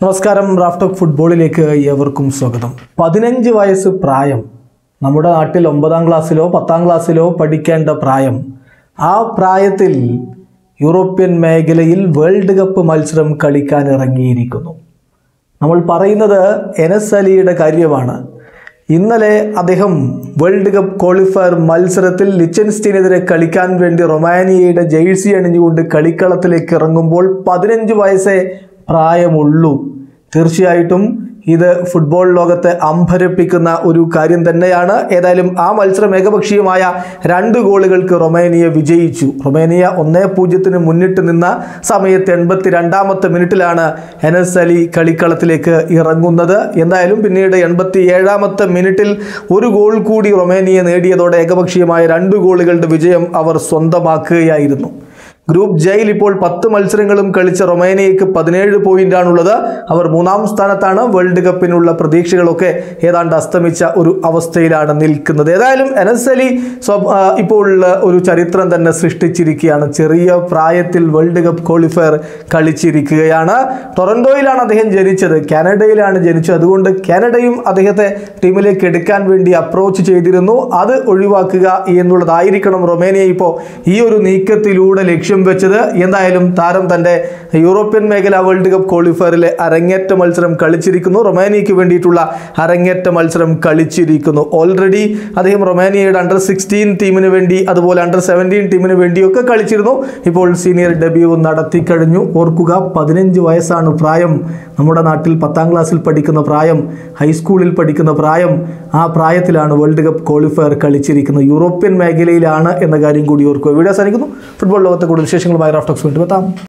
നമസ്കാരം റാഫ്റ്റോക്ക് ഫുട്ബോളിലേക്ക് ഏവർക്കും സ്വാഗതം പതിനഞ്ച് വയസ്സ് പ്രായം നമ്മുടെ നാട്ടിൽ ഒമ്പതാം ക്ലാസ്സിലോ പത്താം ക്ലാസ്സിലോ പഠിക്കേണ്ട പ്രായം ആ പ്രായത്തിൽ യൂറോപ്യൻ മേഖലയിൽ വേൾഡ് കപ്പ് മത്സരം കളിക്കാൻ ഇറങ്ങിയിരിക്കുന്നു നമ്മൾ പറയുന്നത് എനസ് അലിയുടെ കാര്യമാണ് ഇന്നലെ അദ്ദേഹം വേൾഡ് കപ്പ് ക്വാളിഫയർ മത്സരത്തിൽ ലിച്ചൻസ്റ്റീനെതിരെ കളിക്കാൻ വേണ്ടി റൊമാനിയയുടെ ജേഴ്സി അണിഞ്ഞുകൊണ്ട് കളിക്കളത്തിലേക്ക് ഇറങ്ങുമ്പോൾ പതിനഞ്ച് വയസ്സേ പ്രായമുള്ളൂ തീർച്ചയായിട്ടും ഇത് ഫുട്ബോൾ ലോകത്തെ അമ്പരപ്പിക്കുന്ന ഒരു കാര്യം തന്നെയാണ് ഏതായാലും ആ മത്സരം ഏകപക്ഷീയമായ രണ്ട് ഗോളുകൾക്ക് റൊമേനിയ വിജയിച്ചു റൊമേനിയ ഒന്നേ പൂജ്യത്തിന് മുന്നിട്ട് നിന്ന സമയത്ത് എൺപത്തി രണ്ടാമത്തെ മിനിറ്റിലാണ് എനസ് അലി കളിക്കളത്തിലേക്ക് ഇറങ്ങുന്നത് എന്തായാലും പിന്നീട് എൺപത്തി ഏഴാമത്തെ മിനിറ്റിൽ ഒരു ഗോൾ കൂടി റൊമേനിയ നേടിയതോടെ ഏകപക്ഷീയമായ രണ്ട് ഗോളുകളുടെ വിജയം അവർ സ്വന്തമാക്കുകയായിരുന്നു ഗ്രൂപ്പ് ജയിൽ ഇപ്പോൾ പത്ത് മത്സരങ്ങളും കളിച്ച റൊമേനിയയ്ക്ക് പതിനേഴ് പോയിന്റാണുള്ളത് അവർ മൂന്നാം സ്ഥാനത്താണ് വേൾഡ് കപ്പിനുള്ള പ്രതീക്ഷകളൊക്കെ ഏതാണ്ട് അസ്തമിച്ച ഒരു അവസ്ഥയിലാണ് നിൽക്കുന്നത് ഏതായാലും എനസ് അലി സ്വ ആ, ഇപ്പോൾ ഒരു ചരിത്രം തന്നെ സൃഷ്ടിച്ചിരിക്കുകയാണ് ചെറിയ പ്രായത്തിൽ വേൾഡ് കപ്പ് ക്വാളിഫയർ കളിച്ചിരിക്കുകയാണ് ടൊറൻഡോയിലാണ് അദ്ദേഹം ജനിച്ചത് കാനഡയിലാണ് ജനിച്ചത് അതുകൊണ്ട് കാനഡയും അദ്ദേഹത്തെ ടീമിലേക്ക് എടുക്കാൻ വേണ്ടി അപ്രോച്ച് ചെയ്തിരുന്നു അത് ഒഴിവാക്കുക എന്നുള്ളതായിരിക്കണം റൊമേനിയ ഇപ്പോൾ ഈ ഒരു നീക്കത്തിലൂടെ ലക്ഷ്യം വെച്ചത് എന്തായാലും താരം തൻ്റെ യൂറോപ്യൻ മേഖല വേൾഡ് കപ്പ് ക്വാളിഫയറിലെ അരങ്ങേറ്റ മത്സരം കളിച്ചിരിക്കുന്നു റൊമാനിയയ്ക്ക് വേണ്ടിയിട്ടുള്ള അരങ്ങേറ്റ മത്സരം കളിച്ചിരിക്കുന്നു ഓൾറെഡി അദ്ദേഹം റൊമാനിയയുടെ അണ്ടർ സിക്സ്റ്റീൻ ടീമിന് വേണ്ടി അതുപോലെ അണ്ടർ സെവൻറ്റീൻ ടീമിന് വേണ്ടിയൊക്കെ കളിച്ചിരുന്നു ഇപ്പോൾ സീനിയർ ഡെബ്യൂ നടത്തി കഴിഞ്ഞു ഓർക്കുക പതിനഞ്ച് വയസ്സാണ് പ്രായം നമ്മുടെ നാട്ടിൽ പത്താം ക്ലാസ്സിൽ പഠിക്കുന്ന പ്രായം ഹൈസ്കൂളിൽ പഠിക്കുന്ന പ്രായം ആ പ്രായത്തിലാണ് വേൾഡ് കപ്പ് ക്വാളിഫയർ കളിച്ചിരിക്കുന്നത് യൂറോപ്യൻ മേഖലയിലാണ് എന്ന കാര്യം കൂടി ഓർക്കുക വീഡിയോ അവസാനിക്കുന്നു ഫുട്ബോൾ ലോകത്തെ കൂടുതൽ വിശേഷങ്ങളുമായി റാഫ്റ്റോക്സ് വീണ്ടും എത്താം